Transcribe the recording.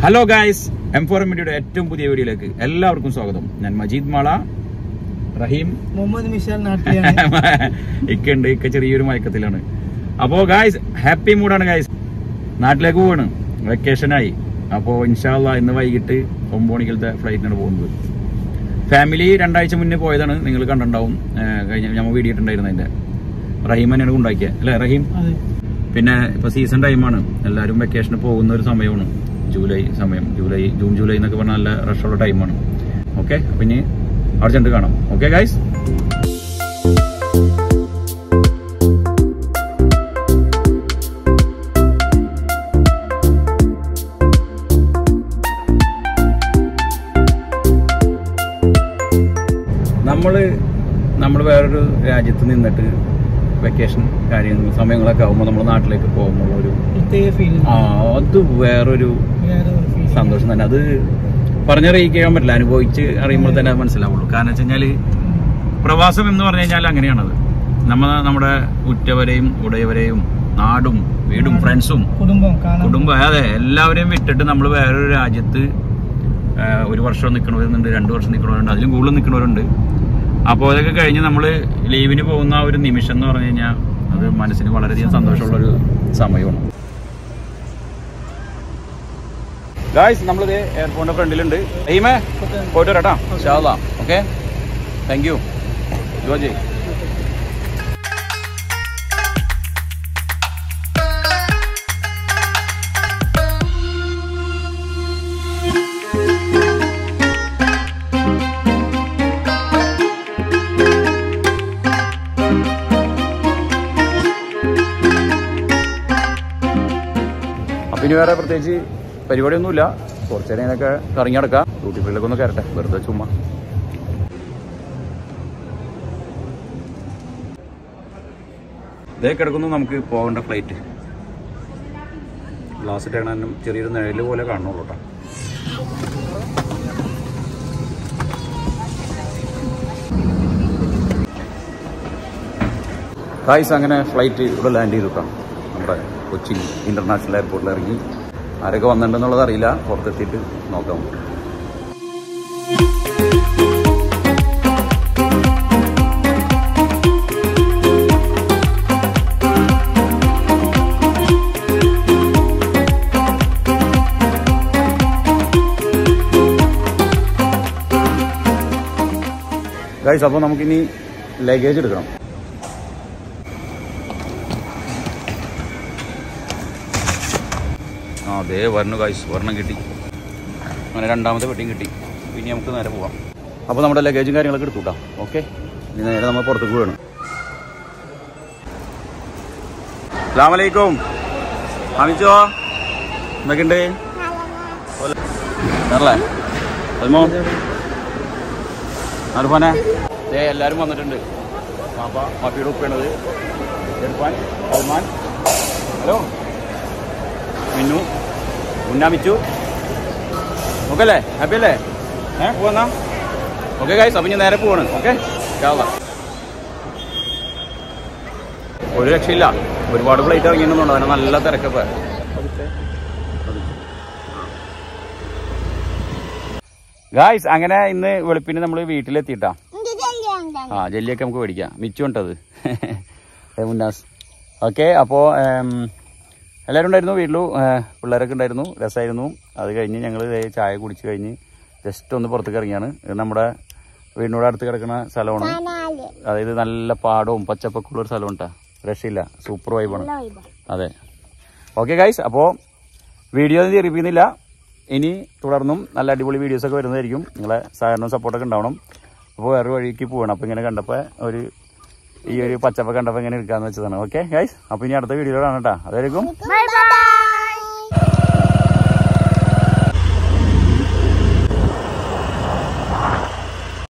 hello guys M four മീഡിയയുടെ ഏറ്റവും പുതിയ വീഡിയോയിലേക്ക് എല്ലാവർക്കും സ്വാഗതം ഞാൻ മജീദ് മാള റഹീം മുഹമ്മദ് മിഷാൽ നാട്ടിലാണ് ഇക്ക ഉണ്ട് ഇക്ക ചെറിയൊരു മയക്കത്തിലാണ് അപ്പോ ഗായ്സ് ഹാപ്പി മൂഡാണ് ഗായ്സ് നാട്ടിലേക്ക് പോവാണ് വെക്കേഷനായി അപ്പോ ഇൻഷാല്ല ഇന്ന് വൈകിട്ട് ഒമ്പത് മണിക്കലത്തെ ഫ്ലൈറ്റിനാണ് പോകുന്നത് ഫാമിലി രണ്ടാഴ്ച മുന്നേ പോയതാണ് നിങ്ങൾ കണ്ടിട്ടുണ്ടാവും ഏഹ് കഴിഞ്ഞ ഞമ്മ വീഡിയോ ഇട്ടുണ്ടായിരുന്നു അതിന്റെ റഹീം തന്നെയാണ് ഉണ്ടാക്കിയത് അല്ലേ റഹീം അതെ പിന്നെ ഇപ്പൊ സീസൺ ടൈമാണ് എല്ലാവരും വെക്കേഷന് പോകുന്ന ഒരു സമയമാണ് ജൂലൈ സമയം ജൂലൈ ജൂൺ ജൂലൈ എന്നൊക്കെ പറഞ്ഞാൽ നല്ല റഷുള്ള ടൈമാണ് ഓക്കെ അപ്പൊ ഇനി അർജന്റ് കാണാം ഓക്കെ ഗൈസ് നമ്മള് നമ്മൾ വേറൊരു രാജ്യത്ത് നിന്നിട്ട് വെക്കേഷൻ കാര്യങ്ങൾ സമയങ്ങളൊക്കെ ആകുമ്പോൾ നമ്മൾ നാട്ടിലേക്ക് പോകുമ്പോൾ ഒരു പ്രത്യേക ഫീൽ ആ അത് വേറൊരു വേറെ ഒരു ഫീൽ സന്തോഷം തന്നെ അത് പറഞ്ഞറിയിക്കാൻ പറ്റില്ല അനുഭവിച്ച് അറിയുമ്പോൾ തന്നെ അത് മനസ്സിലാവുള്ളൂ കാരണം വെച്ച് കഴിഞ്ഞാല് പ്രവാസം എന്ന് പറഞ്ഞു കഴിഞ്ഞാൽ അങ്ങനെയാണത് നമ്മ നമ്മുടെ ഉറ്റവരെയും ഉടയവരെയും നാടും വീടും ഫ്രണ്ട്സും കുടുംബം കാണാൻ കുടുംബം അതെ എല്ലാവരെയും വിട്ടിട്ട് നമ്മൾ വേറൊരു രാജ്യത്ത് ആ, ഒരു വർഷം നിൽക്കണവരുണ്ട് രണ്ട് വർഷം നിൽക്കണവരുണ്ട് അതിലും കൂടുതൽ നിൽക്കണവരുണ്ട് അപ്പോൾ അതൊക്കെ കഴിഞ്ഞ് നമ്മൾ ലീവിന് പോകുന്ന ആ ഒരു നിമിഷം എന്ന് പറഞ്ഞു കഴിഞ്ഞാൽ അത് മനസ്സിന് വളരെയധികം സന്തോഷമുള്ള ഒരു സമയമാണ് ഗായ്സ് നമ്മളിത് എയർപോർട്ടിന്റെ ഫ്രണ്ടിലുണ്ട് റഹീമേ പോയിട്ട് വരാട്ടാ ഓക്കെ താങ്ക് യു ജോജി അപ്പൊ ഇനി വേറെ പ്രത്യേകിച്ച് പരിപാടിയൊന്നുമില്ല കുറച്ചു നേരം ഇതിനൊക്കെ കറങ്ങി നടക്കാം ഡ്യൂട്ടി ഫ്രീയിലൊക്കെ ഒന്ന് കയറട്ടെ വെറുതെ ചുമ്മാ ഇതേ കിടക്കുന്നു നമുക്ക് പോകേണ്ട ഫ്ലൈറ്റ് ഗ്ലാസ് ഇട്ടാനും ചെറിയൊരു നിഴല് പോലെ കാണുള്ളൂ കേട്ടോ ഗായ്സ് അങ്ങനെ ഫ്ലൈറ്റ് ഇവിടെ ലാൻഡ് ചെയ്തു കേട്ടോ നമ്മുടെ കൊച്ചി ഇന്റർനാഷണൽ എയർപോർട്ടിൽ ഇറങ്ങി ആരൊക്കെ വന്നിട്ടുണ്ടെന്നുള്ളത് അറിയില്ല പുറത്തെത്തിയിട്ട് നോക്കാം ഗായ്സ് അപ്പോൾ നമുക്കിനി ലഗേജ് എടുക്കണം ആ അതേ വരണം കായ്സ് ഒരെണ്ണം കിട്ടി അങ്ങനെ രണ്ടാമത്തെ പെട്ടിയും കിട്ടി ഇനി നമുക്ക് നേരെ പോവാം അപ്പോൾ നമ്മുടെ ലഗേജും കാര്യങ്ങളൊക്കെ എടുത്തു കേട്ടോ ഓക്കെ ഇനി നേരെ നമ്മൾ പുറത്തേക്ക് പോവാണ് അസ്ലാമലൈക്കും അമിച്ചോ എന്തൊക്കെയുണ്ട് അല്ലേ അതുമോ അർഫാനെ ഏ എല്ലാവരും വന്നിട്ടുണ്ട് പാപ്പ പാപ്പിയുടെ ഉപ്പയാണത് ഇർഫാൻ സൽമാൻ ഹലോ മിന്നു ഉന്നാമിച്ചു ഓക്കെ അല്ലേ ഹാപ്പി അല്ലേ ഏ പോവാ ഓക്കെ ഗൈസ് അപ്പം ഞാൻ നേരെ പോവാണ് ഓക്കെ ഒരു രക്ഷയില്ല ഒരുപാട് ഫ്ലൈറ്റ് ഇറങ്ങിയിട്ടുണ്ടോ അതിന് നല്ല തിരക്കപ്പ ഗായ്സ് അങ്ങനെ ഇന്ന് വെളുപ്പിന് നമ്മൾ വീട്ടിലെത്തിയിട്ടാ ആ ജെല്ലിയൊക്കെ നമുക്ക് മേടിക്കാം മിച്ചു ഉണ്ടത് മുന്നാസ് ഓക്കെ അപ്പോൾ എല്ലാവരും ഉണ്ടായിരുന്നു വീട്ടിലും ഏഹ്, പിള്ളേരൊക്കെ ഉണ്ടായിരുന്നു രസമായിരുന്നു അത് കഴിഞ്ഞ് ഞങ്ങൾ ചായ കുടിച്ച് കഴിഞ്ഞ് ജസ്റ്റ് ഒന്ന് പുറത്തേക്ക് ഇറങ്ങിയാണ് ഇത് നമ്മുടെ വീടിനോട് അടുത്ത് കിടക്കുന്ന സ്ഥലമാണ് അതായത് നല്ല പാടവും പച്ചപ്പൊക്കെ ഉള്ള ഒരു സ്ഥലം ഉണ്ടാ രക്ഷയില്ല സൂപ്പർ വൈബാണ് അതെ ഓക്കെ ഗൈസ് അപ്പോൾ വീഡിയോ ഒന്നും ചെറിയിപ്പിക്കുന്നില്ല ഇനി തുടർന്നും നല്ല അടിപൊളി വീഡിയോസൊക്കെ വരുന്നതായിരിക്കും നിങ്ങളെ സഹകരണവും സപ്പോർട്ടൊക്കെ ഉണ്ടാവണം അപ്പോൾ വേറെ വഴിക്ക് പോകണം അപ്പോൾ ഇങ്ങനെ കണ്ടപ്പോൾ ഒരു ഈ ഒരു പച്ചപ്പ് കണ്ടപ്പോൾ ഇങ്ങനെ എടുക്കാന്ന് വെച്ചതാണ് ഓക്കെ ഗൈസ് അപ്പോൾ ഇനി അടുത്ത വീഡിയോ കാണാം കേട്ടോ അതായിരിക്കും